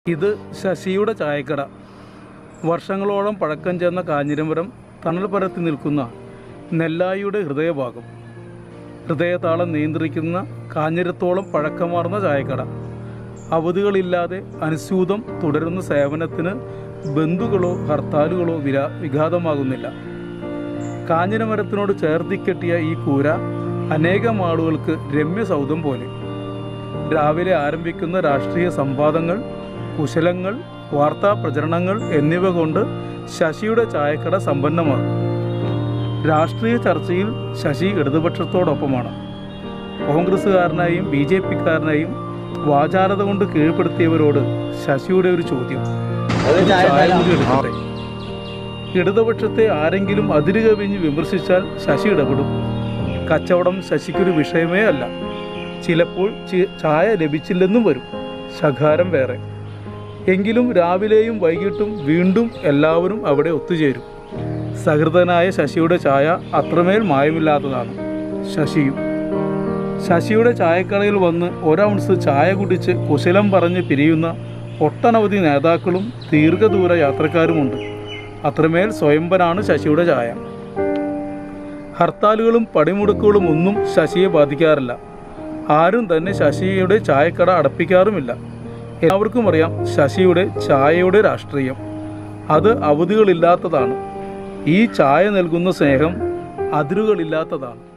ഇത് ശശിയുടെ ചായക്കട വർഷങ്ങളോളം പഴക്കം ചെന്ന കാഞ്ഞിരമരം തണൽ പരത്തി നിൽക്കുന്ന നെല്ലായിയുടെ ഹൃദയഭാഗം ഹൃദയതാളം നിയന്ത്രിക്കുന്ന കാഞ്ഞിരത്തോളം പഴക്കമാർന്ന ചായക്കട അവധികളില്ലാതെ അനുസ്യൂതം തുടരുന്ന സേവനത്തിന് ബന്ധുക്കളോ ഹർത്താലുകളോ വിരാ വിഘാതമാകുന്നില്ല കാഞ്ഞിരമരത്തിനോട് ചേർത്തിക്കെട്ടിയ ഈ കൂര അനേകം ആളുകൾക്ക് രമ്യസൗധം പോലെ രാവിലെ ആരംഭിക്കുന്ന രാഷ്ട്രീയ സംവാദങ്ങൾ കുശലങ്ങൾ വാർത്താ പ്രചരണങ്ങൾ എന്നിവ കൊണ്ട് ശശിയുടെ ചായക്കട സമ്പന്നമാകും രാഷ്ട്രീയ ചർച്ചയിൽ ശശി ഇടതുപക്ഷത്തോടൊപ്പമാണ് കോൺഗ്രസ്സുകാരനായും ബി ജെ പിക്കാരനായും വാചാരത കൊണ്ട് കീഴ്പ്പെടുത്തിയവരോട് ശശിയുടെ ഒരു ചോദ്യം ഒരു ചായ കൂടി എടുക്കട്ടെ ഇടതുപക്ഷത്തെ ആരെങ്കിലും അതിര് കവിഞ്ഞ് വിമർശിച്ചാൽ ശശി ഇടപെടും കച്ചവടം ശശിക്കൊരു വിഷയമേ അല്ല ചിലപ്പോൾ ചി- ചായ ലഭിച്ചില്ലെന്നും വരും ശകാരം വേറെ എങ്കിലും രാവിലെയും വൈകിട്ടും വീണ്ടും എല്ലാവരും അവിടെ ഒത്തുചേരും സഹൃദനായ ശശിയുടെ ചായ അത്രമേൽ മായമില്ലാത്തതാണ് ശശിയും ശശിയുടെ ചായക്കടയിൽ വന്ന് ഒരൗൺസ് ചായ കുടിച്ച് കുശലം പറഞ്ഞ് പിരിയുന്ന ഒട്ടനവധി നേതാക്കളും ദീർഘദൂര യാത്രക്കാരുമുണ്ട് അത്രമേൽ സ്വയംഭനാണ് ശശിയുടെ ചായ ഹർത്താലുകളും പടിമുടക്കുകളും ഒന്നും ശശിയെ ബാധിക്കാറില്ല ആരും തന്നെ ശശിയുടെ ചായക്കട അടപ്പിക്കാറുമില്ല എല്ലാവർക്കും അറിയാം ശശിയുടെ ചായയുടെ രാഷ്ട്രീയം അത് അവധികളില്ലാത്തതാണ് ഈ ചായ നൽകുന്ന സ്നേഹം അതിരുകളില്ലാത്തതാണ്